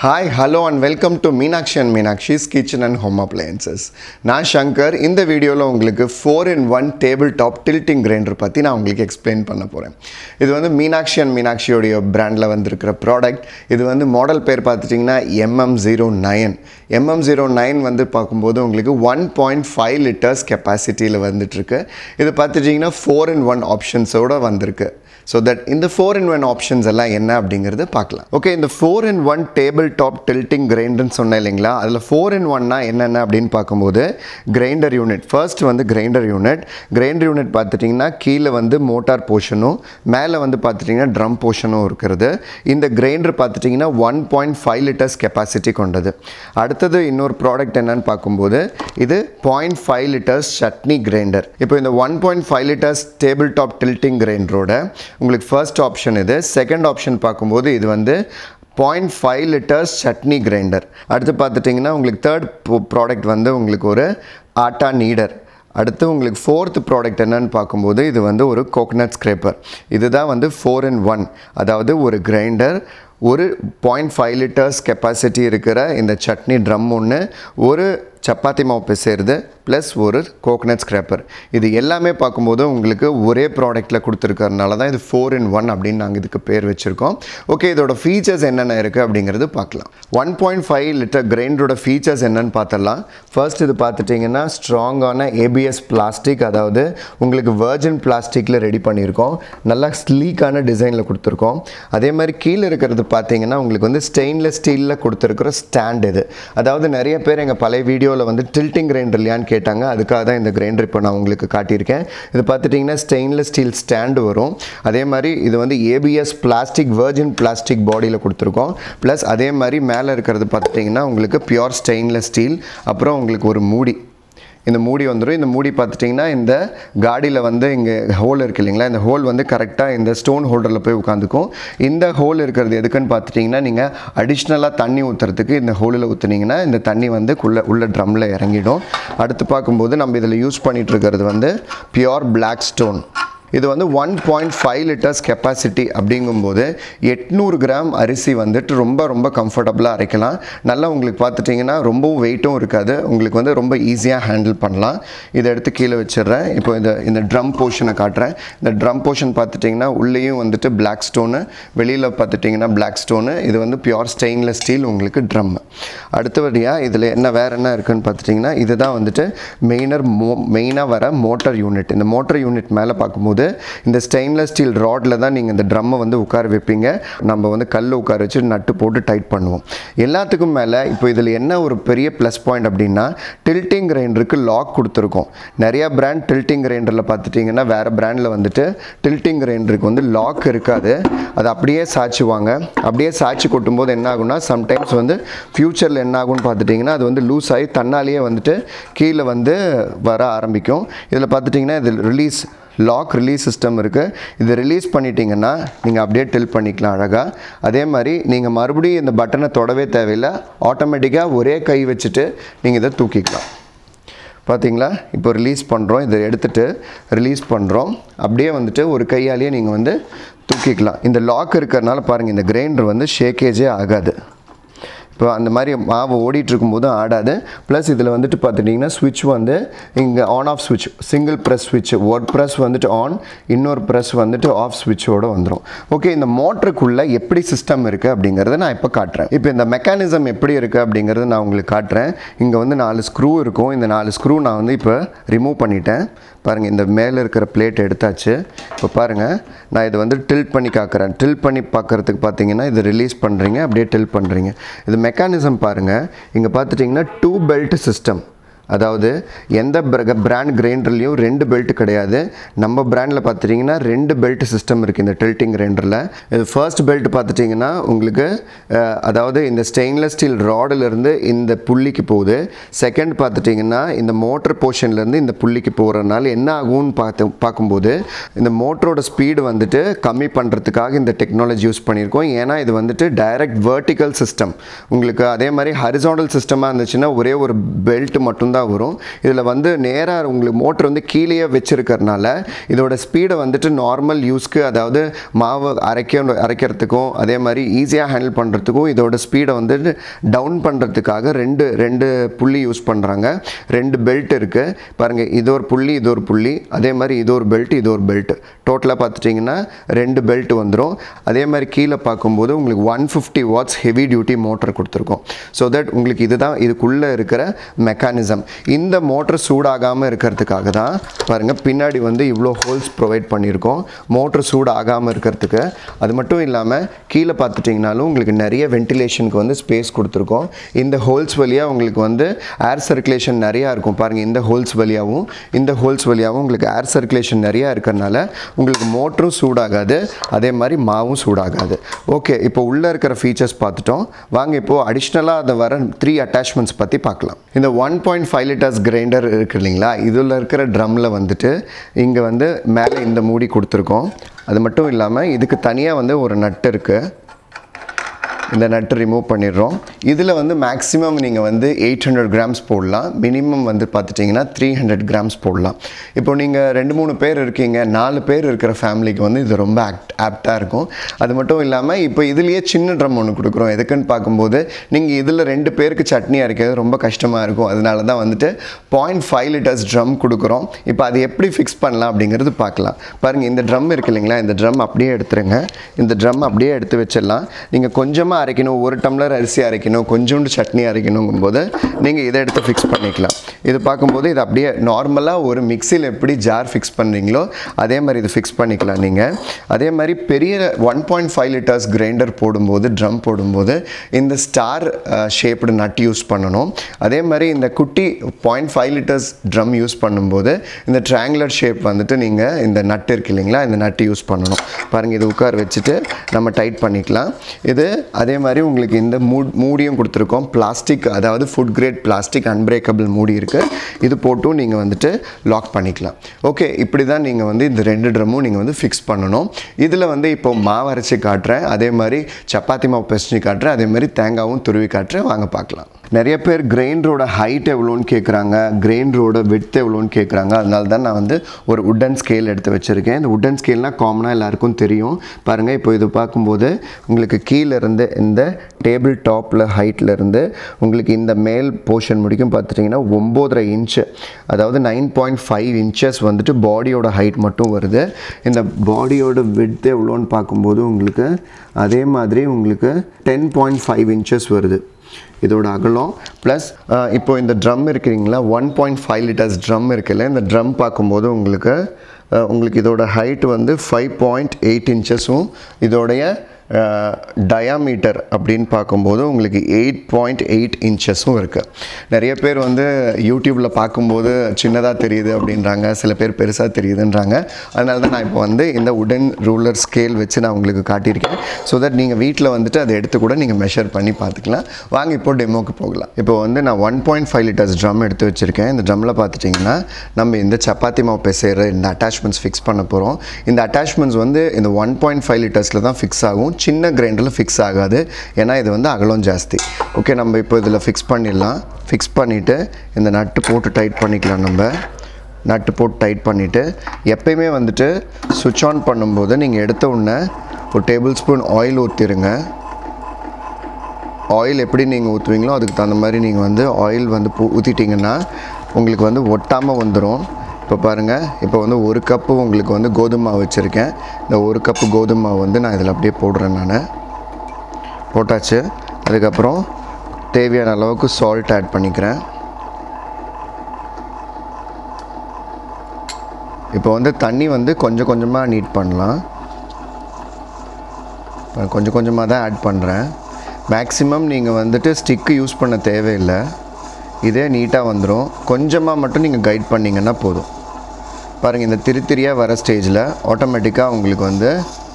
hi hello and welcome to Meenakshi and Meenakshi's kitchen and home appliances நான் சங்கர் இந்த வீடியோவில் உங்களுக்கு four in one table top tilting grinder பற்றி நான் உங்களுக்கு எக்ஸ்பிளைன் பண்ண போகிறேன் இது வந்து மீனாட்சி அண்ட் மீனாட்சியோடைய பிராண்டில் வந்திருக்கிற ப்ராடக்ட் இது வந்து மாடல் பேர் பார்த்துட்டிங்கன்னா MM zero nine MM zero nine வந்து பார்க்கும்போது உங்களுக்கு ஒன் பாயிண்ட் ஃபைவ் லிட்டர்ஸ் கெப்பாசிட்டியில் வந்துட்டுருக்கு இது பார்த்துட்டிங்கன்னா ஃபோர் இன் ஒன் ஆப்ஷன்ஸோடு வந்திருக்கு ஸோ தட் இந்த ஃபோர் இன் ஒன் ஆப்ஷன்ஸ் எல்லாம் என்ன அப்படிங்கிறது பார்க்கலாம் ஓகே இந்த four in one table top tilting கிரைண்டர்னு சொன்னேன் இல்லைங்களா அதில் ஃபோர் இன் ஒன்னா என்னென்ன அப்படின்னு பார்க்கும்போது கிரைண்டர் யூனிட் ஃபர்ஸ்ட் வந்து கிரைண்டர் யூனிட் கிரைண்டர் யூனிட் பார்த்துட்டிங்கன்னா கீழே வந்து மோட்டார் போர்ஷனும் மேலே வந்து பார்த்துட்டிங்கன்னா ட்ரம் போர்ஷனும் இருக்கிறது இந்த கிரைண்டர் பார்த்துட்டிங்கன்னா one point five litres capacity கொண்டது அடுத்தது இன்னொரு ப்ராடக்ட் என்னன்னு பார்க்கும்போது இது point five litres chutney grinder இப்போ இந்த one point five litres table top tilting கிரைண்டரோட உங்களுக்கு ஃபர்ஸ்ட் ஆப்ஷன் இது செகண்ட் ஆப்ஷன் பார்க்கும்போது இது வந்து point five litres chutney grinder அடுத்து பார்த்துட்டிங்கன்னா உங்களுக்கு தேர்ட் ப்ராடக்ட் வந்து உங்களுக்கு ஒரு ஆட்டா நீடர் அடுத்து உங்களுக்கு ஃபோர்த் ப்ராடக்ட் என்னன்னு பார்க்கும்போது இது வந்து ஒரு கோகனட் ஸ்க்ரேப்பர் இதுதான் வந்து ஃபோர் இன் ஒன் அதாவது ஒரு கிரைண்டர் ஒரு பாயிண்ட் ஃபைவ் லிட்டர்ஸ் கெப்பாசிட்டி இருக்கிற இந்த சட்னி ட்ரம் ஒன்று ஒரு சப்பாத்தி மாவு பிசைறது ப்ளஸ் ஒரு கோகனட் ஸ்க்ராப்பர் இது எல்லாமே பார்க்கும்போது உங்களுக்கு ஒரே ப்ராடக்ட்டில் கொடுத்துருக்கறனால தான் இது ஃபோர் இன் ஒன் அப்படின்னு நாங்கள் இதுக்கு பேர் வச்சுருக்கோம் ஓகே இதோட ஃபீச்சர்ஸ் என்னென்ன இருக்குது அப்படிங்கிறது பார்க்கலாம் ஒன் பாயிண்ட் ஃபைவ் லிட்டர் கிரைண்டரோட ஃபீச்சர்ஸ் என்னென்னு பார்த்துடலாம் ஃபர்ஸ்ட் இது பார்த்துட்டிங்கன்னா ஸ்ட்ராங்கான ஏபிஎஸ் பிளாஸ்டிக் அதாவது உங்களுக்கு வெர்ஜின் பிளாஸ்டிக்கில் ரெடி பண்ணியிருக்கோம் நல்லா ஸ்லீக்கான டிசைனில் கொடுத்துருக்கோம் அதே மாதிரி கீழே இருக்கிறது பார்த்தீங்கன்னா உங்களுக்கு வந்து ஸ்டெயின்லெஸ் ஸ்டீலில் கொடுத்துருக்குற ஸ்டாண்ட் இது அதாவது நிறைய பேர் எங்கள் பழைய வீடியோவில் வந்து டில்ட்டிங் கிரைண்டர் இல்லையான்னு கேட்டாங்க அதுக்காக தான் இந்த கிரைண்டர் இப்போ நான் உங்களுக்கு காட்டியிருக்கேன் இது பார்த்துட்டிங்கன்னா ஸ்டெயின்லெஸ் ஸ்டீல் ஸ்டாண்டு வரும் அதே மாதிரி இது வந்து ஏபிஎஸ் பிளாஸ்டிக் வெர்ஜின் பிளாஸ்டிக் பாடியில் கொடுத்துருக்கோம் ப்ளஸ் அதே மாதிரி மேலே இருக்கிறது பார்த்துட்டிங்கன்னா உங்களுக்கு பியோர் ஸ்டெயின்லெஸ் ஸ்டீல் அப்புறம் உங்களுக்கு ஒரு மூடி இந்த மூடி வந்துடும் இந்த மூடி பார்த்துட்டிங்கன்னா இந்த காடியில் வந்து இங்கே ஹோல் இருக்கு இல்லைங்களா இந்த ஹோல் வந்து கரெக்டாக இந்த ஸ்டோன் ஹோல்டரில் போய் உட்காந்துக்கும் இந்த ஹோல் இருக்கிறது எதுக்குன்னு பார்த்துட்டிங்கன்னா நீங்கள் அடிஷ்னலாக தண்ணி ஊற்றுறதுக்கு இந்த ஹோலில் ஊற்றுனீங்கன்னா இந்த தண்ணி வந்து உள்ள உள்ள ட்ரம்மில் இறங்கிடும் அடுத்து பார்க்கும்போது நம்ம இதில் யூஸ் பண்ணிகிட்டு இருக்கிறது வந்து பியோர் பிளாக் ஸ்டோன் இது வந்து one point five litres capacity அப்படிங்கும்போது எட்நூறு கிராம் அரிசி வந்துட்டு ரொம்ப ரொம்ப கம்ஃபர்டபுளாக அரைக்கலாம் நல்லா உங்களுக்கு பார்த்துட்டிங்கன்னா ரொம்பவும் வெயிட்டும் இருக்காது உங்களுக்கு வந்து ரொம்ப ஈஸியாக ஹேண்டில் பண்ணலாம் இதை எடுத்து கீழே வச்சிடுறேன் இப்போ இந்த இந்த ட்ரம் போர்ஷனை காட்டுறேன் இந்த ட்ரம் போர்ஷன் பார்த்துட்டிங்கன்னா உள்ளேயும் வந்துட்டு பிளாக் ஸ்டோனு வெளியில் பார்த்துட்டிங்கன்னா பிளாக் ஸ்டோனு இது வந்து பியோர் ஸ்டெயின்லெஸ் ஸ்டீல் உங்களுக்கு ட்ரம் அடுத்தபடியாக இதில் என்ன வேறு என்ன இருக்குன்னு பார்த்துட்டிங்கன்னா இதுதான் வந்துட்டு மெயினர் மோ மெயினாக வர மோட்டர் யூனிட் இந்த மோட்டர் யூனிட் மேலே பார்க்கும்போது இந்த ஸ்டெயின்லெஸ் ஸ்டீல் ராடில் தான் நீங்கள் இந்த ட்ரம்மை வந்து உட்கார வைப்பீங்க நம்ம வந்து கல் உட்கார வச்சு நட்டு போட்டு டைட் பண்ணுவோம் எல்லாத்துக்கும் மேலே இப்போ இதில் என்ன ஒரு பெரிய ப்ளஸ் பாயிண்ட் அப்படின்னா டில்ட்டிங் கிரைண்டருக்கு லாக் கொடுத்துருக்கோம் நிறையா பிராண்ட் டில்ட்டிங் கிரைண்டரில் பார்த்துட்டிங்கன்னா வேறு பிராண்டில் வந்துட்டு டில்ட்டிங் கிரைண்டருக்கு வந்து லாக் இருக்காது அது அப்படியே சாய்ச்சுவாங்க அப்படியே சாய்ச்சி கொட்டும்போது என்ன ஆகும்னா சம்டைம்ஸ் வந்து ஃப்யூச்சரில் என்ன ஆகும்னு பார்த்துட்டிங்கன்னா அது வந்து லூஸ் ஆகி தன்னாலேயே வந்துட்டு கீழே வந்து வர ஆரம்பிக்கும் இதில் பார்த்துட்டிங்கன்னா இது ரிலீஸ் லாக் ரிலீஸ் சிஸ்டம் இருக்குது இது ரிலீஸ் பண்ணிட்டீங்கன்னா நீங்கள் அப்படியே டில் பண்ணிக்கலாம் அழகாக அதே மாதிரி நீங்கள் மறுபடியும் இந்த பட்டனை தொடவே தேவையில்லை ஆட்டோமேட்டிக்காக ஒரே கை வச்சுட்டு நீங்கள் இதை தூக்கிக்கலாம் பார்த்தீங்களா இப்போ ரிலீஸ் பண்ணுறோம் இதை எடுத்துகிட்டு ரிலீஸ் பண்ணுறோம் அப்படியே வந்துட்டு ஒரு கையாலேயே நீங்கள் வந்து தூக்கிக்கலாம் இந்த லாக் இருக்கிறனால பாருங்கள் இந்த கிரைண்டர் வந்து ஷேக்கேஜே ஆகாது இப்போ அந்த மாதிரி மாவு ஓடிட்டு இருக்கும்போதும் ஆடாது ப்ளஸ் இதில் வந்துட்டு பார்த்துட்டிங்கன்னா ஸ்விட்ச் வந்து இங்கே ஆன் ஆஃப் ஸ்விட்ச் சிங்கிள் ப்ரெஸ் ஸ்விட்ச் ஒரு ப்ரெஸ் வந்துட்டு ஆன் இன்னொரு ப்ரெஸ் வந்துட்டு ஆஃப் ஸ்விட்சோடு வந்துடும் ஓகே இந்த மோட்டருக்குள்ளே எப்படி சிஸ்டம் இருக்குது அப்படிங்கிறத நான் இப்போ காட்டுறேன் இப்போ இந்த மெக்கானிசம் எப்படி இருக்குது அப்படிங்கிறத நான் உங்களுக்கு காட்டுறேன் இங்கே வந்து நாலு ஸ்க்ரூ இருக்கும் இந்த நாலு ஸ்க்ரூ நான் வந்து இப்போ ரிமூவ் பண்ணிட்டேன் பாருங்கள் இந்த மேலே இருக்கிற பிளேட் எடுத்தாச்சு இப்போ பாருங்கள் நான் இதை வந்து டில்ட் பண்ணி காக்குறேன் டில்ட் பண்ணி பார்க்குறதுக்கு பார்த்தீங்கன்னா இது ரிலீஸ் பண்ணுறீங்க அப்படியே டில்ட் பண்ணுறீங்க இது மெக்கானிசம் பாருங்கள் இங்கே பார்த்துட்டிங்கன்னா டூ பெல்ட் சிஸ்டம் அதாவது எந்த பிராண்ட் கிரைண்டர்லேயும் ரெண்டு பெல்ட் கிடையாது நம்ம பிராண்டில் பார்த்துட்டிங்கன்னா ரெண்டு பெல்ட் சிஸ்டம் இருக்குது இந்த டில்ட்டிங் கிரைண்டரில் இது ஃபர்ஸ்ட் பெல்ட் பார்த்துட்டிங்கன்னா உங்களுக்கு அதாவது இந்த ஸ்டெயின்லெஸ் ஸ்டீல் ராடிலிருந்து இந்த புள்ளிக்கு போகுது செகண்ட் பார்த்துட்டிங்கன்னா இந்த மோட்டர் போர்ஷன்லேருந்து இந்த புள்ளிக்கு போகிறதுனால என்ன ஆகும்னு பார்த்து பார்க்கும்போது இந்த மோட்டரோட ஸ்பீடு வந்துட்டு கம்மி பண்ணுறதுக்காக இந்த டெக்னாலஜி யூஸ் பண்ணியிருக்கோம் ஏன்னா இது வந்துட்டு டைரக்ட் வேர்ட்டிக்கல் சிஸ்டம் உங்களுக்கு அதே மாதிரி ஹரிசாண்டல் சிஸ்டமாக இருந்துச்சுன்னா ஒரே ஒரு பெல்ட் மட்டும் தான் வரும் இதில் வந்து நேராக உங்களுக்கு மோட்டர் வந்து கீழேயே வச்சுருக்கறனால இதோட ஸ்பீடை வந்துட்டு நார்மல் யூஸ்க்கு அதாவது மாவு அரைக்க அரைக்கிறதுக்கும் அதே மாதிரி ஈஸியாக ஹேண்டில் பண்ணுறதுக்கும் இதோட ஸ்பீடை வந்து டவுன் பண்ணுறதுக்காக ரெண்டு ரெண்டு புள்ளி யூஸ் பண்ணுறாங்க ரெண்டு பெல்ட் இருக்குது பாருங்கள் இது ஒரு புள்ளி இது ஒரு புள்ளி அதே மாதிரி இது ஒரு பெல்ட் இது ஒரு பெல்ட் டோட்டலாக பார்த்துட்டிங்கன்னா ரெண்டு பெல்ட் வந்துடும் அதே மாதிரி கீழே பார்க்கும்போது உங்களுக்கு one fifty watts heavy duty motor கொடுத்துருக்கோம் ஸோ தட் உங்களுக்கு இதுதான் இதுக்குள்ளே இருக்கிற மெக்கானிசம் இந்த மோட்டர் சூடாகாமல் இருக்கிறதுக்காக தான் பாருங்கள் பின்னாடி வந்து இவ்வளோ ஹோல்ஸ் ப்ரொவைட் பண்ணியிருக்கோம் மோட்டர் சூடாகாமல் இருக்கிறதுக்கு அது மட்டும் இல்லாமல் கீழே பார்த்துட்டிங்கனாலும் உங்களுக்கு நிறைய வென்டிலேஷனுக்கு வந்து ஸ்பேஸ் கொடுத்துருக்கோம் இந்த ஹோல்ஸ் வழியாக உங்களுக்கு வந்து ஏர் சர்க்குலேஷன் நிறையா இருக்கும் பாருங்கள் இந்த ஹோல்ஸ் வழியாகவும் இந்த ஹோல்ஸ் வழியாகவும் உங்களுக்கு ஏர் சர்க்குலேஷன் நிறையா இருக்கிறனால உங்களுக்கு மோட்டரும் சூடாகாது அதே மாதிரி மாவும் சூடாகாது ஓகே இப்போ உள்ளே இருக்கிற ஃபீச்சர்ஸ் பார்த்துட்டோம் வாங்க இப்போது அடிஷ்னலாக அதை வர த்ரீ அட்டாச்மெண்ட்ஸ் பற்றி பார்க்கலாம் இந்த one point five litres grinder இருக்கு இல்லைங்களா இதில் இருக்கிற ட்ரம்மில் வந்துட்டு இங்கே வந்து மேலே இந்த மூடி கொடுத்துருக்கோம் அது மட்டும் இல்லாமல் இதுக்கு தனியாக வந்து ஒரு நட்டு இருக்குது இந்த நட்டு ரிமூவ் பண்ணிடுறோம் இதில் வந்து மேக்ஸிமம் நீங்கள் வந்து எயிட் ஹண்ட்ரட் கிராம்ஸ் போடலாம் மினிமம் வந்து பார்த்துட்டிங்கன்னா த்ரீ ஹண்ட்ரட் கிராம்ஸ் போடலாம் இப்போ நீங்கள் ரெண்டு மூணு பேர் இருக்கீங்க நாலு பேர் இருக்கிற ஃபேமிலிக்கு வந்து இது ரொம்ப ஆக்ட் ஆப்டாக இருக்கும் அது மட்டும் இல்லாமல் இப்போ இதுலேயே சின்ன ட்ரம் ஒன்று கொடுக்குறோம் எதுக்குன்னு பார்க்கும்போது நீங்கள் இதில் ரெண்டு பேருக்கு சட்னி அரைக்கிறது ரொம்ப கஷ்டமாக இருக்கும் அதனால தான் வந்துட்டு பாயிண்ட் ஃபைவ் லிட்டர்ஸ் ட்ரம் கொடுக்குறோம் இப்போ அது எப்படி ஃபிக்ஸ் பண்ணலாம் அப்படிங்கிறது பார்க்கலாம் பாருங்கள் இந்த ட்ரம் இருக்கு இல்லைங்களா இந்த ட்ரம் அப்படியே எடுத்துருங்க இந்த ட்ரம் அப்படியே எடுத்து வச்சிடலாம் நீங்கள் கொஞ்சமாக அரைக்கணும் ஒரு டம்ளர் அரிசி அரைக்கணும் கொஞ்சோண்டு சட்னி அரைக்கணுங்கும் போது நீங்கள் இதை எடுத்து ஃபிக்ஸ் பண்ணிக்கலாம் இது பார்க்கும்போது இது அப்படியே நார்மலாக ஒரு மிக்சியில் எப்படி ஜார் ஃபிக்ஸ் பண்ணுறீங்களோ அதே மாதிரி இது ஃபிக்ஸ் பண்ணிக்கலாம் நீங்கள் அதே மாதிரி பெரிய one point five litres grinder போடும்போது ட்ரம் போடும்போது இந்த ஸ்டார் ஷேப்டு நட் யூஸ் பண்ணணும் அதே மாதிரி இந்த குட்டி point five litres drum use பண்ணும்போது இந்த ட்ரையாங்குலர் ஷேப் வந்துட்டு நீங்கள் இந்த நட் இருக்கு இல்லைங்களா இந்த நட்டு யூஸ் பண்ணணும் பாருங்கள் இது உட்கார வச்சுட்டு நம்ம டைட் பண்ணிக்கலாம் இது அதே மாதிரி உங்களுக்கு இந்த மூ மூடியும் கொடுத்துருக்கோம் பிளாஸ்டிக் அதாவது ஃபுட் கிரேட் பிளாஸ்டிக் அன்பிரேக்கபிள் மூடி இருக்குது இது போட்டும் நீங்கள் வந்துட்டு லாக் பண்ணிக்கலாம் ஓகே இப்படி தான் நீங்கள் வந்து இந்த ரெண்டு ட்ரம்மும் நீங்கள் வந்து ஃபிக்ஸ் பண்ணணும் இதில் வந்து இப்போ மாவு அரைச்சி காட்டுறேன் அதே மாதிரி சப்பாத்தி மாவு பிசைஞ்சு காட்டுறேன் அதே மாதிரி தேங்காவும் துருவி காட்டுறேன் வாங்க பார்க்கலாம் நிறைய பேர் கிரைண்டரோட ஹைட் எவ்வளோன்னு கேட்குறாங்க கிரைண்டரோட விட்த் எவ்வளோன்னு கேட்குறாங்க அதனால தான் நான் வந்து ஒரு உட்டன் ஸ்கேல் எடுத்து வச்சுருக்கேன் இந்த உட்டன் ஸ்கேல்னால் காமனாக எல்லாருக்கும் தெரியும் பாருங்கள் இப்போ இது பார்க்கும்போது உங்களுக்கு கீழே இருந்து இந்த டேபிள் டாப்பில் ஹைட்டில் இருந்து உங்களுக்கு இந்த மேல் போர்ஷன் முடிக்கும் பார்த்துட்டிங்கன்னா ஒம்போதரை இன்ச்சு அதாவது நைன் பாயிண்ட் ஃபைவ் இன்ச்சஸ் வந்துட்டு பாடியோட ஹைட் மட்டும் வருது இந்த பாடியோட விட்த் எவ்வளோன்னு பார்க்கும்போது உங்களுக்கு அதே மாதிரி உங்களுக்கு டென் பாயிண்ட் ஃபைவ் இன்ச்சஸ் வருது இதோட அகலம் ப்ளஸ் இப்போ இந்த ட்ரம் இருக்கிறீங்களா one point five litres drum இருக்குல்ல இந்த ட்ரம் பார்க்கும்போது உங்களுக்கு அஹ், உங்களுக்கு இதோட ஹைட் வந்து ஃபைவ் பாயிண்ட் எயிட் இன்ச்சஸும் இதோடைய டயாமீட்டர் அப்படின்னு பார்க்கும்போது உங்களுக்கு எயிட் பாயிண்ட் எயிட் இன்ச்சஸும் இருக்குது நிறைய பேர் வந்து யூடியூப்பில் பார்க்கும்போது சின்னதாக தெரியுது அப்படின்றாங்க சில பேர் பெருசாக தெரியுதுன்றாங்க அதனால தான் நான் இப்போ வந்து இந்த உடன் ரூலர் ஸ்கேல் வச்சு நான் உங்களுக்கு காட்டியிருக்கேன் ஸோ தட் நீங்கள் வீட்டில் வந்துட்டு அதை எடுத்து கூட நீங்கள் மெஷர் பண்ணி பார்த்துக்கலாம் வாங்க இப்போ டெமோக்கு போகலாம் இப்போ வந்து நான் one point five litres drum எடுத்து வச்சுருக்கேன் இந்த ட்ரம்மில் பார்த்துட்டிங்கன்னா நம்ம இந்த சப்பாத்தி மாவு பிசைகிற இந்த அட்டாச்மெண்ட்ஸ் ஃபிக்ஸ் பண்ண போகிறோம் இந்த அட்டாச்மெண்ட்ஸ் வந்து இந்த ஒன் பாயிண்ட் ஃபைவ் லிட்டர்ஸில் தான் ஃபிக்ஸ் ஆகும் சின்ன கிரைண்டரில் ஃபிக்ஸ் ஆகாது ஏன்னா இது வந்து அகலம் ஜாஸ்தி ஓகே நம்ம இப்போ இதில் ஃபிக்ஸ் பண்ணிடலாம் ஃபிக்ஸ் பண்ணிவிட்டு இந்த நட்டு போட்டு டைட் பண்ணிக்கலாம் நம்ம நட்டு போட்டு டைட் பண்ணிவிட்டு எப்பயுமே வந்துட்டு சுவிட்ச் ஆன் பண்ணும்போது நீங்கள் எடுத்த உடனே ஒரு டேபிள் ஸ்பூன் ஆயில் ஊற்றிடுங்க ஆயில் எப்படி நீங்கள் ஊற்றுவீங்களோ அதுக்கு தகுந்த மாதிரி நீங்கள் வந்து ஆயில் வந்து பூ ஊற்றிட்டிங்கன்னா உங்களுக்கு வந்து ஒட்டாமல் வந்துடும் இப்போ பாருங்கள் இப்போ வந்து ஒரு கப்பு உங்களுக்கு வந்து கோதுமை மாவு வச்சுருக்கேன் இந்த ஒரு கப்பு கோதுமை மாவு வந்து நான் இதில் அப்படியே போடுறேன் நான் போட்டாச்சு அதுக்கப்புறம் தேவையான அளவுக்கு சால்ட் ஆட் பண்ணிக்கிறேன் இப்போ வந்து தண்ணி வந்து கொஞ்சம் கொஞ்சமாக நீட் பண்ணலாம் நான் கொஞ்சம் கொஞ்சமாக தான் ஆட் பண்ணுறேன் மேக்ஸிமம் நீங்கள் வந்துட்டு ஸ்டிக்கு யூஸ் பண்ண தேவையில்லை இதே நீட்டாக வந்துடும் கொஞ்சமாக மட்டும் நீங்கள் கைட் பண்ணிங்கன்னா போதும் பாருங்கள் இந்த திரி திரியாக வர ஸ்டேஜில் ஆட்டோமேட்டிக்காக உங்களுக்கு வந்து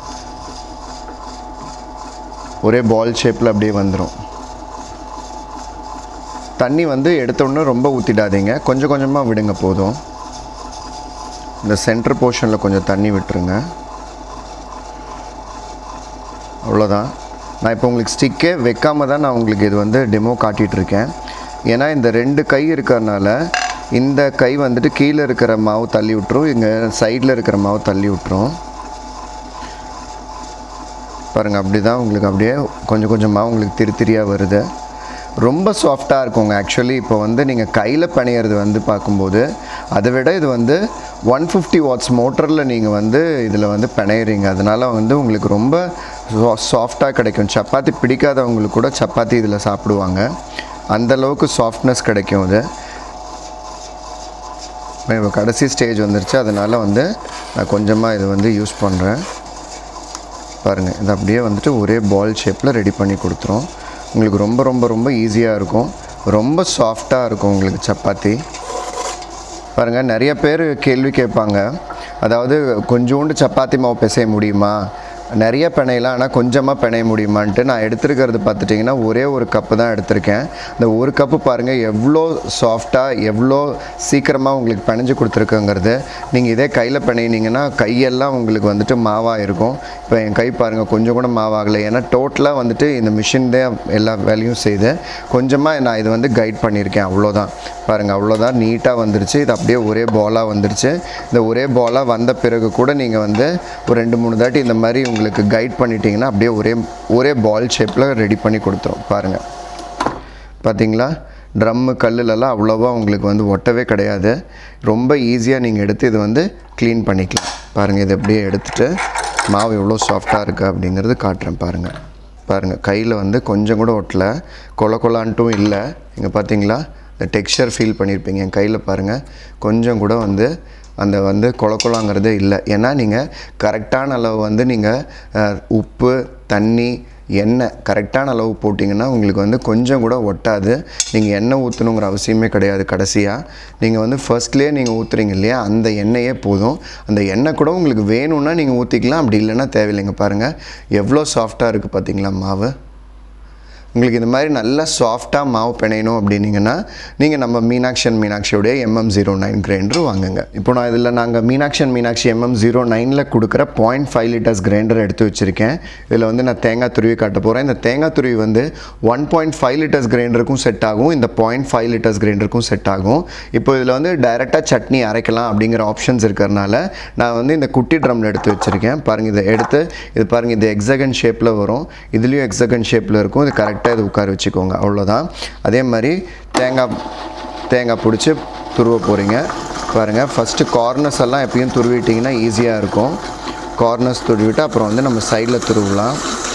ஒரே பால் ஷேப்பில் அப்படியே வந்துடும் தண்ணி வந்து எடுத்த உடனே ரொம்ப ஊற்றிடாதீங்க கொஞ்சம் கொஞ்சமாக விடுங்க போதும் இந்த சென்டர் போர்ஷனில் கொஞ்சம் தண்ணி விட்டுருங்க அவ்வளோதான் நான் இப்போ உங்களுக்கு ஸ்டிக்கே வைக்காம தான் நான் உங்களுக்கு இது வந்து டெமோ காட்டிகிட்ருக்கேன் ஏன்னா இந்த ரெண்டு கை இருக்கிறனால இந்த கை வந்துட்டு கீழே இருக்கிற மாவு தள்ளி விட்டுரும் இங்கே சைடில் இருக்கிற மாவு தள்ளி விட்டுரும் பாருங்கள் அப்படி தான் உங்களுக்கு அப்படியே கொஞ்சம் கொஞ்சமாக உங்களுக்கு திரி திரியாக வருது ரொம்ப சாஃப்டாக இருக்குங்க ஆக்சுவலி இப்போ வந்து நீங்கள் கையில் பிணையிறது வந்து பார்க்கும்போது அதை விட இது வந்து ஒன் ஃபிஃப்டி வாட்ஸ் மோட்டரில் நீங்கள் வந்து இதில் வந்து பிணையிறீங்க அதனால் வந்து உங்களுக்கு ரொம்ப சாஃப்டாக கிடைக்கும் சப்பாத்தி பிடிக்காதவங்களுக்கு கூட சப்பாத்தி இதில் சாப்பிடுவாங்க அந்த அளவுக்கு சாஃப்ட்னஸ் கிடைக்கும் இது இப்போ கடைசி ஸ்டேஜ் வந்துருச்சு அதனால் வந்து நான் கொஞ்சமாக இது வந்து யூஸ் பண்ணுறேன் பாருங்கள் இது அப்படியே வந்துட்டு ஒரே பால் ஷேப்பில் ரெடி பண்ணி கொடுத்துரும் உங்களுக்கு ரொம்ப ரொம்ப ரொம்ப ஈஸியாக இருக்கும் ரொம்ப சாஃப்டாக இருக்கும் உங்களுக்கு சப்பாத்தி பாருங்கள் நிறைய பேர் கேள்வி கேட்பாங்க அதாவது கொஞ்சோண்டு சப்பாத்தி மாவு பிசைய முடியுமா நிறைய பிணையலாம் ஆனால் கொஞ்சமாக பிணைய முடியுமான்ட்டு நான் எடுத்துருக்கிறது பார்த்துட்டிங்கன்னா ஒரே ஒரு கப்பு தான் எடுத்திருக்கேன் இந்த ஒரு கப்பு பாருங்கள் எவ்வளோ சாஃப்டாக எவ்வளோ சீக்கிரமாக உங்களுக்கு பிணைஞ்சு கொடுத்துருக்குங்கிறது நீங்கள் இதே கையில் பிணையினீங்கன்னா கையெல்லாம் உங்களுக்கு வந்துட்டு மாவாக இருக்கும் இப்போ என் கை பாருங்கள் கொஞ்சம் கூட மாவாகலை ஏன்னா டோட்டலாக வந்துட்டு இந்த மிஷின் தான் எல்லா வேலையும் செய்து கொஞ்சமாக நான் இது வந்து கைட் பண்ணியிருக்கேன் அவ்வளோதான் பாருங்கள் அவ்வளோதான் நீட்டாக வந்துருச்சு இது அப்படியே ஒரே பாலாக வந்துருச்சு இந்த ஒரே பாலாக வந்த பிறகு கூட நீங்கள் வந்து ஒரு ரெண்டு மூணு தாட்டி இந்த மாதிரி உங்களுக்கு கைட் பண்ணிட்டீங்கன்னா அப்படியே ஒரே ஒரே பால் ஷேப்பில் ரெடி பண்ணி கொடுத்துரும் பாருங்கள் பார்த்தீங்களா ட்ரம்மு கல்லுலலாம் அவ்வளோவா உங்களுக்கு வந்து ஒட்டவே கிடையாது ரொம்ப ஈஸியாக நீங்கள் எடுத்து இது வந்து க்ளீன் பண்ணிக்கலாம் பாருங்கள் இதை அப்படியே எடுத்துகிட்டு மாவு எவ்வளோ சாஃப்டாக இருக்குது அப்படிங்கிறது காட்டுறேன் பாருங்கள் பாருங்கள் கையில் வந்து கொஞ்சம் கூட ஒட்டல கொல கொலான்ட்டும் இல்லை இங்கே பார்த்தீங்களா இந்த டெக்ஸ்சர் ஃபீல் பண்ணியிருப்பீங்க என் கையில் பாருங்கள் கொஞ்சம் கூட வந்து அந்த வந்து கொல கொலாங்கிறதே இல்லை ஏன்னா நீங்கள் கரெக்டான அளவு வந்து நீங்கள் உப்பு தண்ணி எண்ணெய் கரெக்டான அளவு போட்டிங்கன்னா உங்களுக்கு வந்து கொஞ்சம் கூட ஒட்டாது நீங்கள் எண்ணெய் ஊற்றணுங்கிற அவசியமே கிடையாது கடைசியாக நீங்கள் வந்து ஃபர்ஸ்ட்லேயே நீங்கள் ஊற்றுறீங்க இல்லையா அந்த எண்ணெயே போதும் அந்த எண்ணெய் கூட உங்களுக்கு வேணும்னா நீங்கள் ஊற்றிக்கலாம் அப்படி இல்லைன்னா தேவையில்லைங்க பாருங்கள் எவ்வளோ சாஃப்டாக இருக்குது பார்த்தீங்களா மாவு உங்களுக்கு இந்த மாதிரி நல்லா சாஃப்டாக மாவு பிணையணும் அப்படின்னீங்கன்னா நீங்கள் நம்ம மீனாட்சி அண்ட் மீனாட்சியோடைய எம்எம் ஜீரோ நைன் கிரைண்டர் வாங்குங்க இப்போ நான் இதில் நாங்கள் Meenakshi and Meenakshi MM zero நைனில் கொடுக்குற பாயிண்ட் ஃபைவ் லிட்டர்ஸ் கிரைண்டர் எடுத்து வச்சுருக்கேன் இதில் வந்து நான் தேங்காய் துருவி காட்ட போகிறேன் இந்த தேங்காய் துருவி வந்து ஒன் பாயிண்ட் ஃபைவ் லிட்டர்ஸ் கிரைண்டருக்கும் செட் ஆகும் இந்த பாயிண்ட் ஃபைவ் லிட்டர்ஸ் கிரைண்டருக்கும் செட் ஆகும் இப்போ இதில் வந்து டைரெக்டாக சட்னி அரைக்கலாம் அப்படிங்கிற ஆப்ஷன்ஸ் இருக்கிறனால நான் வந்து இந்த குட்டி ட்ரம்மில் எடுத்து வச்சுருக்கேன் பாருங்கள் இதை எடுத்து இது பாருங்கள் இது எக்ஸகன் ஷேப்பில் வரும் இதுலேயும் எக்ஸகன் ஷேப்பில் இருக்கும் இது கரெக்டாக இது உட்கார வச்சுக்கோங்க அவ்வளோதான் அதே மாதிரி தேங்காய் தேங்காய் பிடிச்சி துருவ போகிறீங்க பாருங்கள் ஃபஸ்ட்டு கார்னர்ஸ் எல்லாம் எப்பயும் துருவிட்டிங்கன்னா ஈஸியாக இருக்கும் கார்னர்ஸ் துருவிட்டு அப்புறம் வந்து நம்ம சைடில் துருவலாம்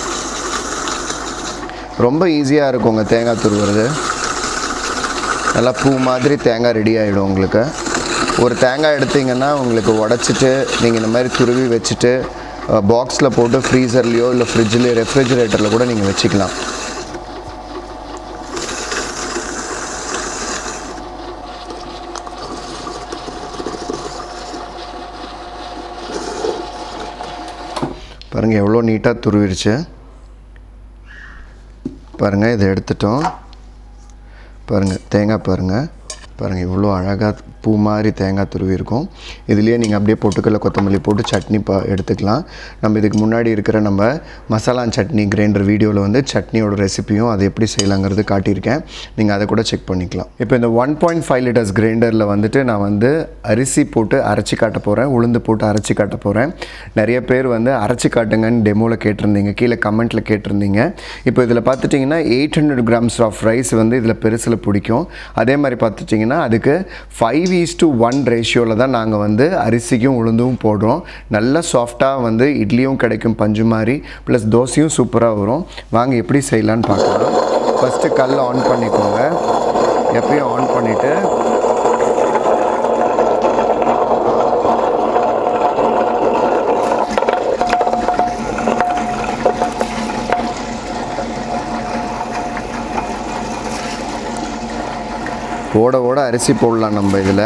ரொம்ப ஈஸியாக இருக்குங்க தேங்காய் துருவுறது நல்லா பூ மாதிரி தேங்காய் ரெடி ஆகிடும் உங்களுக்கு ஒரு தேங்காய் எடுத்தீங்கன்னா உங்களுக்கு உடச்சிட்டு நீங்கள் இந்த மாதிரி துருவி வச்சுட்டு பாக்ஸில் போட்டு ஃப்ரீசர்லேயோ இல்லை ஃப்ரிட்ஜ்லேயோ ரெஃப்ரிஜிரேட்டரில் கூட நீங்கள் வச்சுக்கலாம் பாருங்கள் எவ்வளோ நீட்டாக துருவிடுச்சு பாருங்கள் இதை எடுத்துட்டோம் பாருங்கள் தேங்காய் பாருங்கள் பாருங்கள் இவ்வளோ அழகாக பூ மாதிரி தேங்காய் துருவி இருக்கும் இதுலேயே நீங்கள் அப்படியே பொட்டுக்கடலை கொத்தமல்லி போட்டு சட்னி பா எடுத்துக்கலாம் நம்ம இதுக்கு முன்னாடி இருக்கிற நம்ம மசாலா சட்னி கிரைண்டர் வீடியோவில் வந்து சட்னியோட ரெசிபியும் அதை எப்படி செய்யலாங்கிறது காட்டியிருக்கேன் நீங்கள் அதை கூட செக் பண்ணிக்கலாம் இப்போ இந்த ஒன் பாயிண்ட் ஃபைவ் லிட்டர்ஸ் கிரைண்டரில் வந்துட்டு நான் வந்து அரிசி போட்டு அரைச்சி காட்ட போகிறேன் உளுந்து போட்டு அரைச்சி காட்ட போகிறேன் நிறைய பேர் வந்து அரைச்சி காட்டுங்கன்னு டெமோவில் கேட்டிருந்தீங்க கீழே கமெண்ட்டில் கேட்டிருந்தீங்க இப்போ இதில் பார்த்துட்டிங்கன்னா eight hundred grams of rice வந்து இதில் பெருசில் பிடிக்கும் அதே மாதிரி பார்த்துட்டிங்கன்னா அதுக்கு ஃபைவ் ஈஸ் டு ஒன் ரேஷியோவில் தான் நாங்கள் வந்து அரிசிக்கும் உளுந்தும் போடுறோம் நல்லா சாஃப்டாக வந்து இட்லியும் கிடைக்கும் பஞ்சு மாதிரி ப்ளஸ் தோசையும் சூப்பராக வரும் வாங்க எப்படி செய்யலான்னு பார்க்கலாம் ஃபஸ்ட்டு கல் ஆன் பண்ணிக்கோங்க எப்பயும் ஆன் பண்ணிவிட்டு ஓட ஓட அரிசி போடலாம் நம்ம இதில்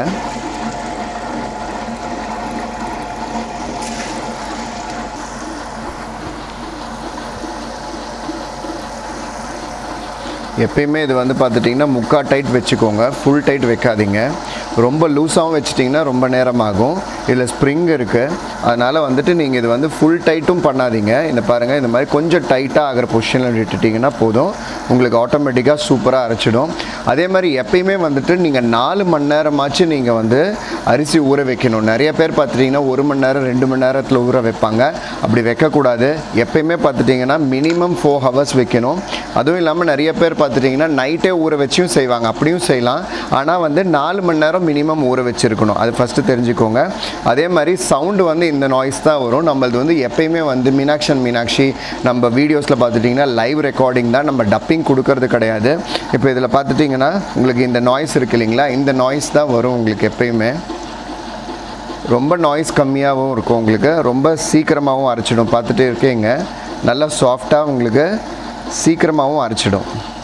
எப்பயுமே இது வந்து பார்த்துட்டிங்கன்னா முக்கா டைட் வச்சுக்கோங்க ஃபுல் டைட் வைக்காதீங்க ரொம்ப லூஸாகவும் வச்சிட்டிங்கன்னா ரொம்ப நேரம் ஆகும் இதில் ஸ்ப்ரிங் இருக்குது அதனால் வந்துட்டு நீங்கள் இது வந்து ஃபுல் டைட்டும் பண்ணாதீங்க இந்த பாருங்கள் இந்த மாதிரி கொஞ்சம் டைட்டாக ஆகிற பொசிஷனில் விட்டுட்டிங்கன்னா போதும் உங்களுக்கு ஆட்டோமேட்டிக்காக சூப்பராக அரைச்சிடும் அதே மாதிரி எப்பயுமே வந்துட்டு நீங்கள் நாலு மணி நேரமாச்சு நீங்கள் வந்து அரிசி ஊற வைக்கணும் நிறைய பேர் பார்த்துட்டிங்கன்னா ஒரு மணி நேரம் ரெண்டு மணி நேரத்தில் ஊற வைப்பாங்க அப்படி வைக்கக்கூடாது எப்பயுமே பார்த்துட்டிங்கன்னா மினிமம் ஃபோர் ஹவர்ஸ் வைக்கணும் அதுவும் இல்லாமல் நிறைய பேர் பார்த்துட்டிங்கன்னா நைட்டே ஊற வச்சும் செய்வாங்க அப்படியும் செய்யலாம் ஆனால் வந்து நாலு மணி நேரம் மினிமம் ஊற வச்சுருக்கணும் அது ஃபஸ்ட்டு தெரிஞ்சுக்கோங்க அதே மாதிரி சவுண்டு வந்து இந்த நாய்ஸ் தான் வரும் நம்மளது வந்து எப்பயுமே வந்து மீனாட்சன் மீனாட்சி நம்ம வீடியோஸில் பார்த்துட்டிங்கன்னா லைவ் ரெக்கார்டிங் தான் நம்ம டப்பிங் கொடுக்கறது கிடையாது இப்போ இதில் பார்த்துட்டிங்கன்னா உங்களுக்கு இந்த நாய்ஸ் இருக்கு இல்லைங்களா இந்த நாய்ஸ் தான் வரும் உங்களுக்கு எப்பயுமே ரொம்ப நாய்ஸ் கம்மியாகவும் இருக்கும் உங்களுக்கு ரொம்ப சீக்கிரமாகவும் அரைச்சிடும் பார்த்துட்டே இருக்கீங்க நல்லா சாஃப்டாக உங்களுக்கு சீக்கிரமாகவும் அரைச்சிடும்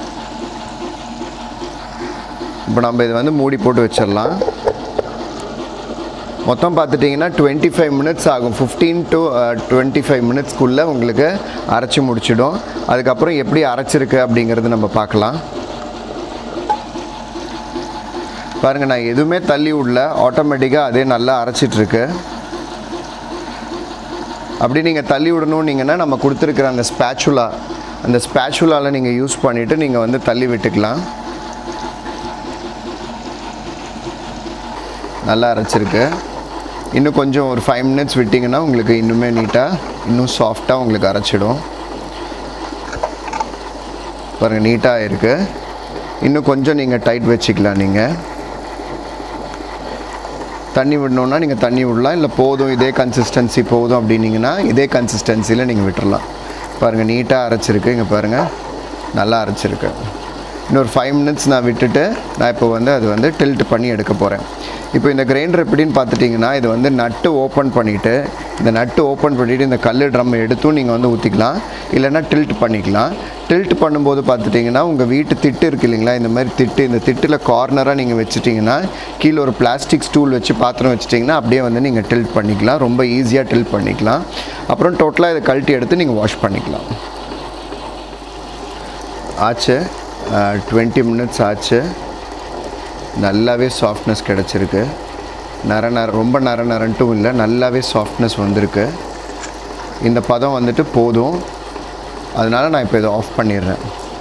இப்போ நம்ம இதை வந்து மூடி போட்டு வச்சிடலாம் மொத்தம் பார்த்துட்டிங்கன்னா டுவெண்ட்டி ஃபைவ் மினிட்ஸ் ஆகும் ஃபிஃப்டீன் டு டுவெண்ட்டி ஃபைவ் மினிட்ஸ்க்குள்ளே உங்களுக்கு அரைச்சி முடிச்சிடும் அதுக்கப்புறம் எப்படி அரைச்சிருக்கு அப்படிங்கிறது நம்ம பார்க்கலாம் பாருங்கள் நான் எதுவுமே தள்ளி விடல ஆட்டோமேட்டிக்காக அதே நல்லா அரைச்சிட்ருக்கு அப்படி நீங்கள் தள்ளி விடணுன்னீங்கன்னா நம்ம கொடுத்துருக்குற அந்த ஸ்பேச்சுலா அந்த ஸ்பேச்சுலாவில் நீங்கள் யூஸ் பண்ணிவிட்டு நீங்கள் வந்து தள்ளி விட்டுக்கலாம் நல்லா அரைச்சிருக்கு இன்னும் கொஞ்சம் ஒரு ஃபைவ் மினிட்ஸ் விட்டிங்கன்னா உங்களுக்கு இன்னுமே நீட்டாக இன்னும் சாஃப்டாக உங்களுக்கு அரைச்சிடும் பாருங்கள் நீட்டாக இருக்குது இன்னும் கொஞ்சம் நீங்கள் டைட் வச்சுக்கலாம் நீங்கள் தண்ணி விடணுன்னா நீங்கள் தண்ணி விடலாம் இல்லை போதும் இதே கன்சிஸ்டன்சி போதும் அப்படின்னீங்கன்னா இதே கன்சிஸ்டன்சியில் நீங்கள் விட்டுறலாம் பாருங்கள் நீட்டாக அரைச்சிருக்கு இங்கே பாருங்கள் நல்லா அரைச்சிருக்கு இன்னொரு ஃபைவ் மினிட்ஸ் நான் விட்டுட்டு நான் இப்போ வந்து அது வந்து டில்ட் பண்ணி எடுக்க போகிறேன் இப்போ இந்த கிரைண்டர் எப்படின்னு பார்த்துட்டிங்கன்னா இது வந்து நட்டு ஓப்பன் பண்ணிவிட்டு இந்த நட்டு ஓப்பன் பண்ணிவிட்டு இந்த கல் ட்ரம் எடுத்தும் நீங்கள் வந்து ஊற்றிக்கலாம் இல்லைன்னா டில்ட் பண்ணிக்கலாம் டில்ட் பண்ணும்போது பார்த்துட்டிங்கன்னா உங்கள் வீட்டு திட்டு இருக்கு இல்லைங்களா இந்த மாதிரி திட்டு இந்த திட்டில் கார்னராக நீங்கள் வச்சுட்டிங்கன்னா கீழே ஒரு பிளாஸ்டிக் ஸ்டூல் வச்சு பாத்திரம் வச்சுட்டிங்கன்னா அப்படியே வந்து நீங்கள் டில்ட் பண்ணிக்கலாம் ரொம்ப ஈஸியாக டில்ட் பண்ணிக்கலாம் அப்புறம் டோட்டலாக இதை கழட்டி எடுத்து நீங்கள் வாஷ் பண்ணிக்கலாம் ஆச்சு டுவெண்ட்டி மினிட்ஸ் ஆச்சு நல்லாவே சாஃப்ட்னஸ் கிடச்சிருக்கு நர நர ரொம்ப நர நரன்ட்டும் இல்லை நல்லாவே சாஃப்ட்னஸ் வந்திருக்கு இந்த பதம் வந்துட்டு போதும் அதனால் நான் இப்போ இதை ஆஃப் பண்ணிடுறேன்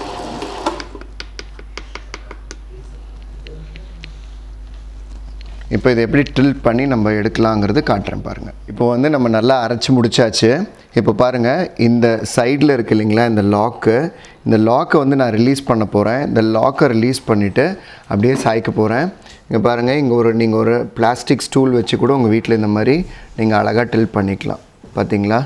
இப்போ இதை எப்படி ட்ரில் பண்ணி நம்ம எடுக்கலாங்கிறது காட்டுறேன் பாருங்கள் இப்போ வந்து நம்ம நல்லா அரைச்சி முடிச்சாச்சு இப்போ பாருங்கள் இந்த சைடில் இருக்கு இல்லைங்களா இந்த லாக்கு இந்த லாக்கை வந்து நான் ரிலீஸ் பண்ண போகிறேன் இந்த லாக்கை ரிலீஸ் பண்ணிவிட்டு அப்படியே சாய்க்க போகிறேன் இங்கே பாருங்கள் இங்கே ஒரு நீங்கள் ஒரு பிளாஸ்டிக் ஸ்டூல் வச்சு கூட உங்கள் வீட்டில் இந்த மாதிரி நீங்கள் அழகாக டில் பண்ணிக்கலாம் பார்த்தீங்களா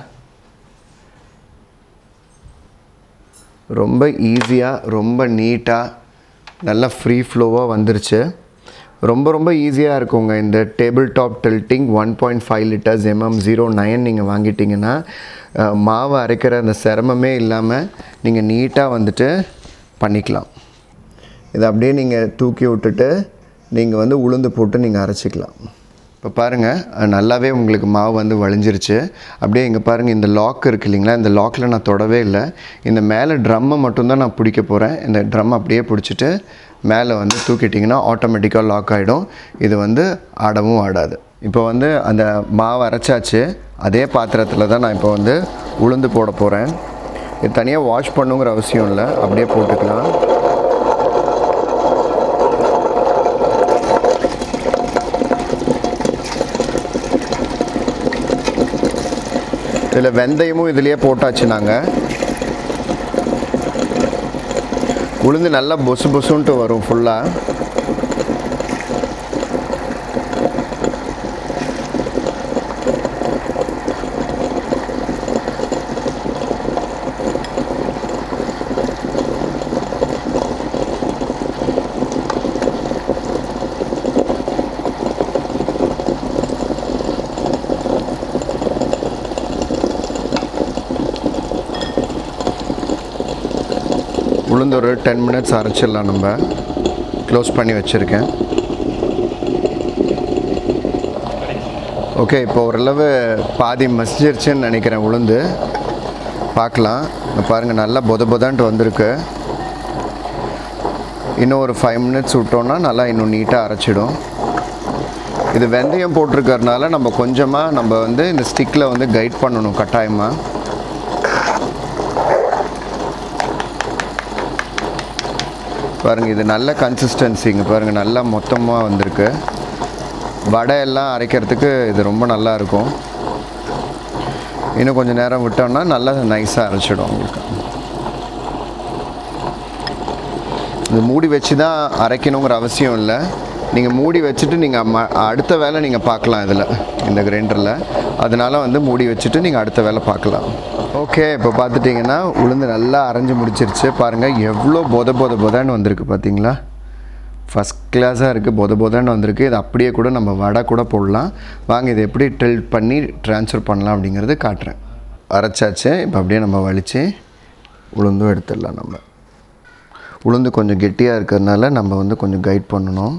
ரொம்ப ஈஸியாக ரொம்ப நீட்டாக நல்லா ஃப்ரீ ஃப்ளோவாக வந்துருச்சு ரொம்ப ரொம்ப ஈஸியாக இருக்குங்க இந்த table top tilting one point five litres MM zero nine நீங்கள் வாங்கிட்டீங்கன்னா அஹ், மாவு அரைக்கிற அந்த சிரமமே இல்லாமல் நீங்கள் நீட்டாக வந்துட்டு பண்ணிக்கலாம் இதை அப்படியே நீங்கள் தூக்கி விட்டுட்டு நீங்கள் வந்து உளுந்து போட்டு நீங்கள் அரைச்சிக்கலாம் இப்போ பாருங்கள் அஹ், நல்லாவே உங்களுக்கு மாவு வந்து வழிஞ்சிருச்சு அப்படியே இங்கே பாருங்கள் இந்த லாக் இருக்கு இல்லைங்களா இந்த லாக்கில் நான் தொடவே இல்லை இந்த மேலே ட்ரம்மை மட்டும்தான் நான் பிடிக்க போகிறேன் இந்த ட்ரம் அப்படியே பிடிச்சிட்டு மேலே வந்து தூக்கிட்டிங்கன்னா ஆட்டோமேட்டிக்காக லாக் ஆகிடும் இது வந்து ஆடவும் ஆடாது இப்போ வந்து அந்த மாவு அரைச்சாச்சு அதே பாத்திரத்தில் தான் நான் இப்போ வந்து உளுந்து போட போகிறேன் இது தனியாக வாஷ் பண்ணுங்கிற அவசியம் இல்லை அப்படியே போட்டுக்கலாம் இதில் வெந்தயமும் இதுலேயே போட்டாச்சு நாங்கள் உளுந்து நல்லா பொசு பொசுன்ட்டு வரும் ஃபுல்லாக உளுந்து ஒரு டென் மினிட்ஸ் அரைச்சிடலாம் நம்ம க்ளோஸ் பண்ணி வச்சுருக்கேன் ஓகே இப்போ ஓரளவு பாதி மசிஞ்சிருச்சுன்னு நினைக்கிறேன் உளுந்து பார்க்கலாம் இங்க பாருங்கள் நல்லா பொத பொதான்ட்டு வந்திருக்கு இன்னும் ஒரு ஃபைவ் மினிட்ஸ் விட்டோன்னா நல்லா இன்னும் நீட்டாக அரைச்சிடும் இது வெந்தயம் போட்டிருக்கறனால நம்ம கொஞ்சமாக நம்ம வந்து இந்த ஸ்டிக்கில் வந்து கைட் பண்ணணும் கட்டாயமாக பாருங்கள் இது நல்ல கன்சிஸ்டன்சிங்க பாருங்கள் நல்லா மொத்தமாக வந்திருக்கு வடை எல்லாம் அரைக்கிறதுக்கு இது ரொம்ப நல்லா இருக்கும் இன்னும் கொஞ்சம் நேரம் விட்டோம்னா நல்லா நைஸாக அரைச்சிடும் உங்களுக்கு இது மூடி வச்சு தான் அரைக்கணுங்கிற அவசியம் இல்லை நீங்கள் மூடி வச்சுட்டு நீங்கள் ம அடுத்த வேலை நீங்கள் பார்க்கலாம் இதில் இந்த கிரைண்டரில் அதனால வந்து மூடி வச்சுட்டு நீங்கள் அடுத்த வேலை பார்க்கலாம் ஓகே இப்போ பார்த்துட்டிங்கன்னா உளுந்து நல்லா அரைஞ்சு முடிச்சிருச்சு பாருங்கள் எவ்வளோ பொத பொத பொதன்னு வந்திருக்கு பார்த்தீங்களா ஃபஸ்ட் கிளாஸாக இருக்குது பொத பொதன்னு வந்திருக்கு இது அப்படியே கூட நம்ம வடை கூட போடலாம் வாங்க இதை எப்படி டில்ட் பண்ணி ட்ரான்ஸ்ஃபர் பண்ணலாம் அப்படிங்கிறது காட்டுறேன் அரைச்சாச்சு இப்போ அப்படியே நம்ம வலித்து உளுந்தும் எடுத்துடலாம் நம்ம உளுந்து கொஞ்சம் கெட்டியாக இருக்கிறதுனால நம்ம வந்து கொஞ்சம் கைட் பண்ணணும்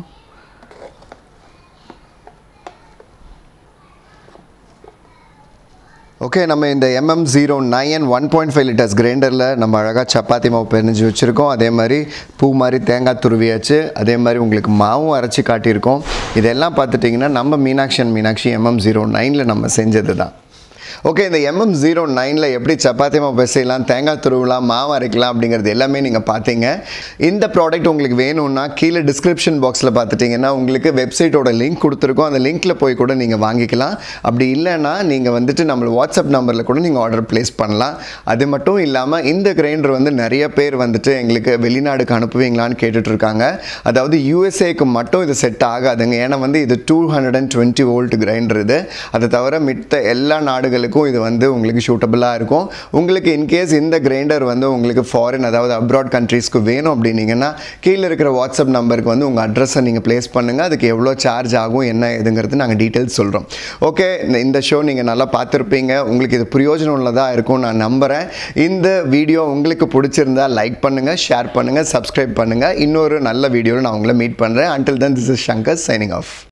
ஓகே நம்ம இந்த MM zero nine one point five litres கிரைண்டரில் நம்ம அழகாக சப்பாத்தி மாவு பெரிஞ்சு வச்சுருக்கோம் அதே மாதிரி பூ மாதிரி தேங்காய் துருவியாச்சு அதே மாதிரி உங்களுக்கு மாவும் அரைச்சி காட்டியிருக்கோம் இதெல்லாம் பார்த்துட்டிங்கன்னா நம்ம Meenakshi and Meenakshi MM zero நைனில் நம்ம செஞ்சது தான் ஓகே இந்த எம்எம் ஜீரோ நைனில் எப்படி சப்பாத்தி மாவு பிசையலாம் தேங்காய் துருவலாம் மாவு அரைக்கலாம் அப்படிங்கிறது எல்லாமே நீங்கள் பார்த்தீங்க இந்த ப்ராடக்ட் உங்களுக்கு வேணும்னா கீழே டிஸ்கிரிப்ஷன் பாக்ஸில் பார்த்துட்டிங்கன்னா உங்களுக்கு வெப்சைட்டோட லிங்க் கொடுத்துருக்கோம் அந்த லிங்க்கில் போய் கூட நீங்கள் வாங்கிக்கலாம் அப்படி இல்லைன்னா நீங்கள் வந்துட்டு நம்ம வாட்ஸ்அப் நம்பரில் கூட நீங்கள் ஆர்டர் ப்ளேஸ் பண்ணலாம் அது மட்டும் இல்லாமல் இந்த கிரைண்டர் வந்து நிறைய பேர் வந்துட்டு எங்களுக்கு வெளிநாடுக்கு அனுப்புவீங்களான்னு கேட்டுட்டு இருக்காங்க அதாவது யூஎஸ்ஏக்கு மட்டும் இது செட் ஆகாதுங்க ஏன்னா வந்து இது two hundred and twenty volt grinder இது அதை தவிர மித்த எல்லா நாடுகளுக்கும் இது வந்து உங்களுக்கு சூட்டபுளாக இருக்கும் உங்களுக்கு இன்கேஸ் இந்த கிரைண்டர் வந்து உங்களுக்கு ஃபாரின் அதாவது அப்ராட் கண்ட்ரீஸ்க்கு வேணும் அப்படின்னீங்கன்னா கீழே இருக்கிற வாட்ஸ்அப் நம்பருக்கு வந்து உங்கள் அட்ரஸை நீங்கள் ப்ளேஸ் பண்ணுங்கள் அதுக்கு எவ்வளோ சார்ஜ் ஆகும் என்ன எதுங்கிறது நாங்கள் டீட்டெயில்ஸ் சொல்கிறோம் ஓகே இந்த ஷோ நீங்கள் நல்லா பார்த்துருப்பீங்க உங்களுக்கு இது பிரயோஜனம் உள்ளதாக இருக்கும் நான் நம்புகிறேன் இந்த வீடியோ உங்களுக்கு பிடிச்சிருந்தா லைக் பண்ணுங்கள் ஷேர் பண்ணுங்கள் சப்ஸ்கிரைப் பண்ணுங்கள் இன்னொரு நல்ல வீடியோவில் நான் உங்களை மீட் பண்ணுறேன் until then this is Shankar signing of